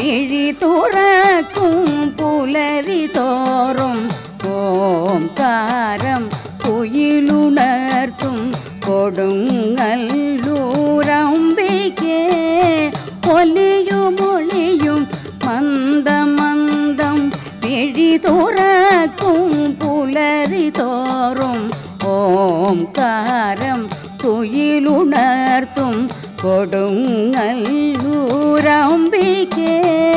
விழி துறக்கும் புலரி தோறும் ஓம்காரம் குயிலுணர்த்தும் கொடுங்கல்லூரம்பிக்கே ஒலியும் ஒளியும் மந்த மந்தம் விழி துறக்கும் புலரி தோறும் ஓம்காரம் குயிலுணர்த்தும் கொடுங்கல்லூரம்பிக்கே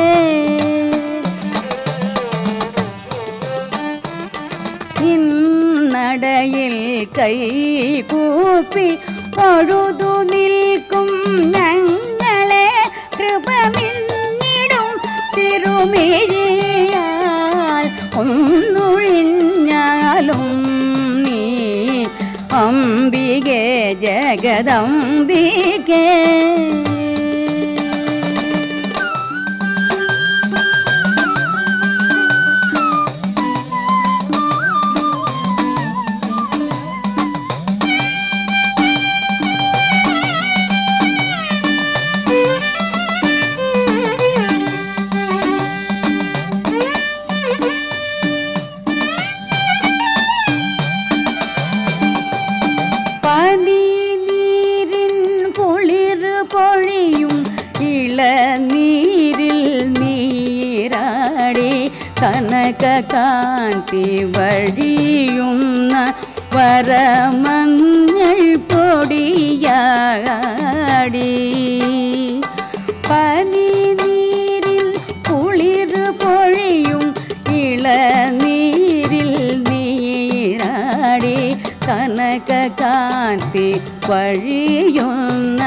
இந்நடையில் கை கூப்பி பொழுது நிற்கும் ഞങ്ങളെ കൃപമിന്നിടും തിരുമിഴിയാൽ ഒന്നൊഴിഞ്ഞാലും നീ അംബികെ ജഗദംബികേ പനി നീരിൻ കുളിര് പൊഴിയും ഇളനീരിൽ നീരാടി കനക കാന്തി വഴിയുന്ന വരമഞ്ഞൾ പൊടിയാടി പനി നീരിൽ കുളിര് പൊഴിയും ഇളനീരിൽ നീരാടി കനകകാന്തി വഴിയുന്ന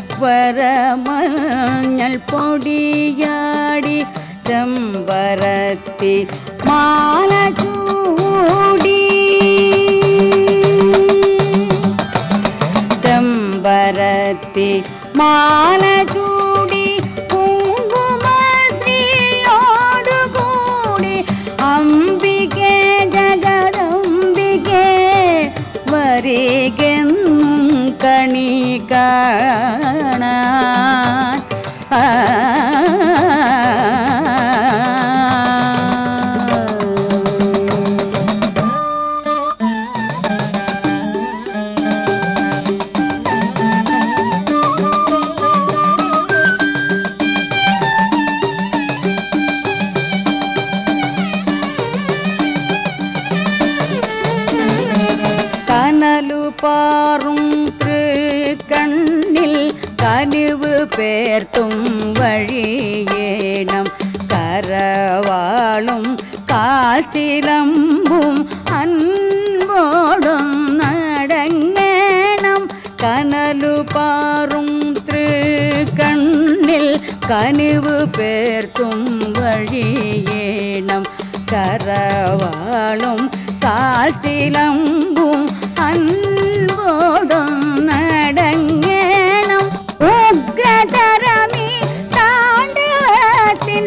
വരമഞ്ഞൾ പൊടിയാടി ചെമ്പരത്തി മാല ചൂടി ചെമ്പരത്തി മാല ചൂടി കുങ്കുമശ്രീയോടുകൂടി അംബികെ ജഗദംബികെ വരികെന്നും കണി കാണാൻ ആ കനലു പാറും കണ്ണിൽ കനിവ് പേർത്തും വഴിയേണം കരവാളും കാറ്റിലമ്പും അൻപോടും നടങ്ങേണം കനലു പാറും കണ്ണിൽ കനിവ് പേർത്തും വഴിയേണം കരവാളും കാറ്റിലമ്പും അൻപോടും നടങ്ങേണം ഉഗ്രതരമി താണ്ഡവത്തിൻ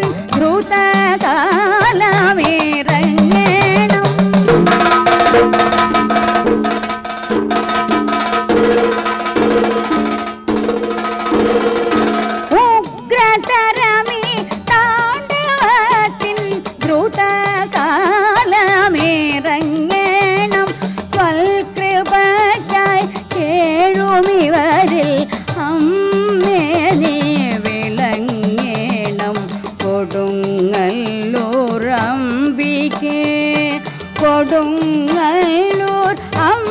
ദ്രുതകാലമിറങ്ങേണം ഉഗ്രതരമി താണ്ഡവത്തിൻ ദ്രുതകാലമിറങ്ങേണം സ്വൽകൃപയ്ക്കായി കേഴുമിവരിൽ അമ്മേ നീ വിളങ്ങേണം കൊടുങ്ങല്ലൂർ അംബികേ കൊടുങ്ങല്ലൂർ അം